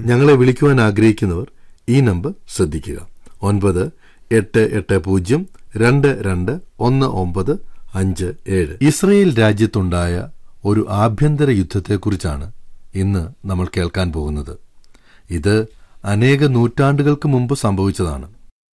ഞങ്ങളെ വിളിക്കുവാൻ ആഗ്രഹിക്കുന്നവർ ഈ നമ്പർ ശ്രദ്ധിക്കുക ഒൻപത് എട്ട് എട്ട് പൂജ്യം രണ്ട് രണ്ട് ഒന്ന് ഒമ്പത് അഞ്ച് ഏഴ് ഇസ്രയേൽ രാജ്യത്തുണ്ടായ ഒരു ആഭ്യന്തര യുദ്ധത്തെക്കുറിച്ചാണ് ഇന്ന് നമ്മൾ കേൾക്കാൻ പോകുന്നത് ഇത് അനേക നൂറ്റാണ്ടുകൾക്ക് മുമ്പ് സംഭവിച്ചതാണ്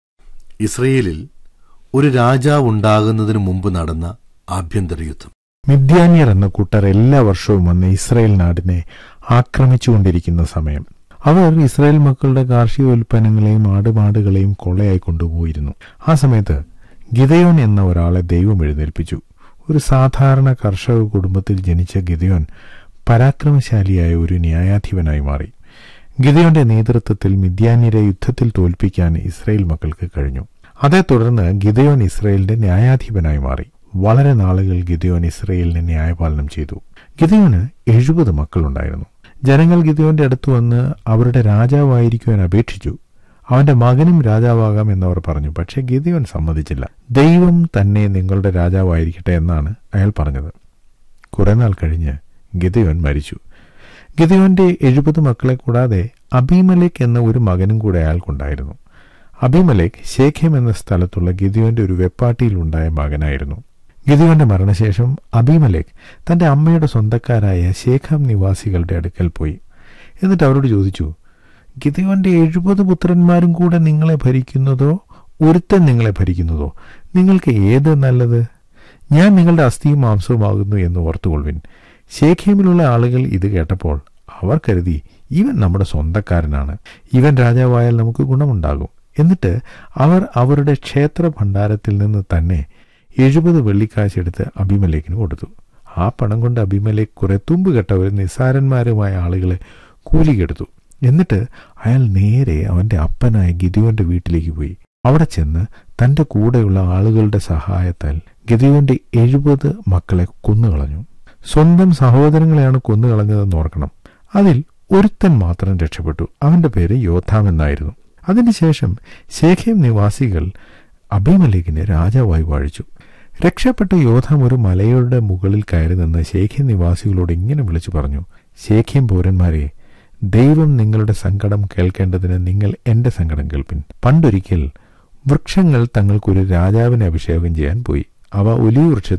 ഇസ്രയേലിൽ ഒരു രാജാവ് ഉണ്ടാകുന്നതിന് മുമ്പ് നടന്ന ആഭ്യന്തര യുദ്ധം മിദ്യാന്യർ എന്ന കൂട്ടർ എല്ലാ വർഷവും വന്ന് ഇസ്രായേൽ നാടിനെ ആക്രമിച്ചുകൊണ്ടിരിക്കുന്ന സമയം അവർ ഇസ്രായേൽ മക്കളുടെ കാർഷിക ഉൽപ്പന്നങ്ങളെയും ആടുമാടുകളെയും കൊള്ളയായി കൊണ്ടുപോയിരുന്നു ആ സമയത്ത് ഗിതയോൻ എന്ന ഒരാളെ ദൈവം എഴുന്നേൽപ്പിച്ചു ഒരു സാധാരണ കർഷക കുടുംബത്തിൽ ജനിച്ച ഗിതയോൻ പരാക്രമശാലിയായ ഒരു ന്യായാധിപനായി മാറി ഗിതയോന്റെ നേതൃത്വത്തിൽ മിദ്യാന്യരെ യുദ്ധത്തിൽ തോൽപ്പിക്കാൻ ഇസ്രായേൽ മക്കൾക്ക് കഴിഞ്ഞു അതേ തുടർന്ന് ഗിതയോൻ ഇസ്രായേലിന്റെ ന്യായാധിപനായി മാറി വളരെ നാളുകൾ ഗിതയോൻ ഇസ്രായേലിനെ ന്യായപാലനം ചെയ്തു ഗിതയോന് എഴുപത് മക്കളുണ്ടായിരുന്നു ജനങ്ങൾ ഗിതയോന്റെ അടുത്ത് വന്ന് അവരുടെ രാജാവായിരിക്കുവാൻ അപേക്ഷിച്ചു അവന്റെ മകനും രാജാവാകാം എന്നവർ പറഞ്ഞു പക്ഷേ ഗിതയോൻ സമ്മതിച്ചില്ല ദൈവം തന്നെ നിങ്ങളുടെ രാജാവായിരിക്കട്ടെ എന്നാണ് അയാൾ പറഞ്ഞത് കുറെ നാൾ കഴിഞ്ഞ് ഗിതയോൻ മരിച്ചു ഗിതയോന്റെ എഴുപത് മക്കളെ കൂടാതെ അബീമലേക്ക് എന്ന ഒരു മകനും കൂടെ അയാൾക്കുണ്ടായിരുന്നു അബിമലേക്ക് ശേഖം എന്ന സ്ഥലത്തുള്ള ഗിദിയോന്റെ ഒരു വെപ്പാട്ടിയിലുണ്ടായ മകനായിരുന്നു ഗിദിയോന്റെ മരണശേഷം അബിമലേക്ക് തന്റെ അമ്മയുടെ സ്വന്തക്കാരായ ശേഖം നിവാസികളുടെ അടുക്കൽ പോയി എന്നിട്ട് അവരോട് ചോദിച്ചു ഗിദിയോന്റെ എഴുപത് പുത്രന്മാരും കൂടെ നിങ്ങളെ ഭരിക്കുന്നതോ ഒരുത്തൻ നിങ്ങളെ ഭരിക്കുന്നതോ നിങ്ങൾക്ക് ഏത് നല്ലത് ഞാൻ നിങ്ങളുടെ അസ്ഥിയും മാംസവുമാകുന്നു എന്ന് ഓർത്തുകൊള്ളുവിൻ ശേഖേമിലുള്ള ആളുകൾ ഇത് കേട്ടപ്പോൾ അവർ കരുതി ഇവൻ നമ്മുടെ സ്വന്തക്കാരനാണ് ഇവൻ രാജാവായാൽ നമുക്ക് ഗുണമുണ്ടാകും എന്നിട്ട് അവർ അവരുടെ ക്ഷേത്ര ഭണ്ഡാരത്തിൽ നിന്ന് തന്നെ എഴുപത് വെള്ളിക്കാശെടുത്ത് അഭിമലേക്കിന് കൊടുത്തു ആ പണം കൊണ്ട് അഭിമലേക്ക് കുറെ തുമ്പ് കെട്ടവർ നിസ്സാരന്മാരുമായ ആളുകളെ കൂലിക്കെടുത്തു എന്നിട്ട് അയാൾ നേരെ അവന്റെ അപ്പനായ ഗിദിയോന്റെ വീട്ടിലേക്ക് പോയി അവിടെ ചെന്ന് തന്റെ കൂടെയുള്ള ആളുകളുടെ സഹായത്താൽ ഗിദിയോന്റെ എഴുപത് മക്കളെ കൊന്നുകളഞ്ഞു സ്വന്തം സഹോദരങ്ങളെയാണ് കൊന്നുകളഞ്ഞതെന്ന് ഓർക്കണം അതിൽ ഒരുത്തൻ മാത്രം രക്ഷപ്പെട്ടു അവന്റെ പേര് യോദ്ധാം എന്നായിരുന്നു അതിനുശേഷം ശേഖേം നിവാസികൾ അബിമലേക്കിനെ രാജാവായി വാഴിച്ചു രക്ഷപ്പെട്ട യോധാം ഒരു മലയുടെ മുകളിൽ കയറി നിന്ന് ശേഖ്യം നിവാസികളോട് ഇങ്ങനെ വിളിച്ചു പറഞ്ഞു ശേഖ്യം പൗരന്മാരെ ദൈവം നിങ്ങളുടെ സങ്കടം കേൾക്കേണ്ടതിന് നിങ്ങൾ എന്റെ സങ്കടം കേൾപ്പിൻ പണ്ടൊരിക്കൽ വൃക്ഷങ്ങൾ തങ്ങൾക്കൊരു രാജാവിനെ അഭിഷേകം ചെയ്യാൻ പോയി അവ ഒലിവ് വൃക്ഷ